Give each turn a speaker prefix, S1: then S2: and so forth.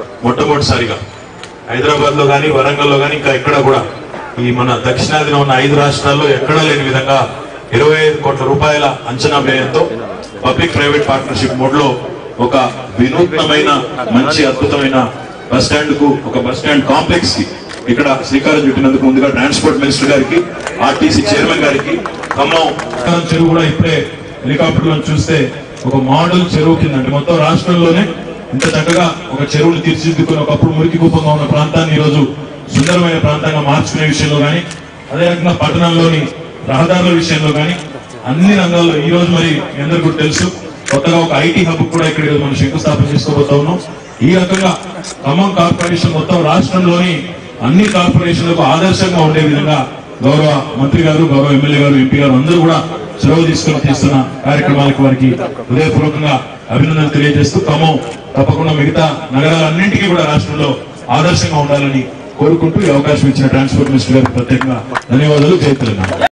S1: మొట్టమొదటిసారిగా హైదరాబాద్ లో గానీ వరంగల్ లో గానీ ఇంకా ఎక్కడ కూడా ఈ మన దక్షిణాదిన ఉన్న ఐదు రాష్ట్రాల్లో ఎక్కడా లేని విధంగా ఇరవై ఐదు కోట్ల రూపాయల అంచనా వ్యయంతో పబ్లిక్ ప్రైవేట్ పార్ట్నర్షిప్ మోడ్ లో ఒక వినూత్నమైన మంచి అద్భుతమైన బస్ స్టాండ్ కు ఒక బస్ స్టాండ్ కాంప్లెక్స్ కి ఇక్కడ శ్రీకారం చుట్టినందుకు ముందుగా ట్రాన్స్పోర్ట్ మినిస్టర్ గారికి ఆర్టీసీ చైర్మన్ గారికి ఖమ్మం ఖమ్మం చెరువు కూడా ఇప్పుడే హెలికాప్టర్ లో చూస్తే ఒక మోడల్ చెరువు కింద అంటే మొత్తం రాష్ట్రంలోనే ఇంత చక్కగా ఒక చెరువును తీర్చిదిద్దుకుని ఒకప్పుడు మురికి కూపంగా ఉన్న ప్రాంతాన్ని ఈ రోజు సుందరమైన ప్రాంతంగా మార్చుకునే విషయంలో గానీ అదే రకంగా పట్టణంలోని రహదారుల విషయంలో గానీ అన్ని రంగాల్లో ఈ రోజు మరి మీ అందరికీ కూడా తెలుసు కొత్తగా ఒక ఐటీ హబ్ కూడా ఇక్కడ ఈరోజు మనం శంకుస్థాపన చేసుకోబోతా ఉన్నాం ఈ రకంగా ఖమ్మం కార్పొరేషన్ మొత్తం రాష్ట్రంలోని అన్ని కార్పొరేషన్లకు ఆదర్శంగా ఉండే విధంగా గౌరవ మంత్రి గారు గౌరవ ఎమ్మెల్యే గారు ఎంపీ గారు అందరూ కూడా చొరవ తీసుకొని చేస్తున్న కార్యక్రమాలకు వారికి హృదయపూర్వకంగా అభినందనలు తెలియజేస్తూ ఖమ్మం తప్పకుండా మిగతా నగరాలన్నింటికీ కూడా రాష్ట్రంలో ఆదర్శంగా ఉండాలని కోరుకుంటూ ఈ అవకాశం ఇచ్చిన ట్రాన్స్పోర్ట్ మినిస్టర్ గారికి ప్రత్యేకంగా ధన్యవాదాలు జై తెలంగాణ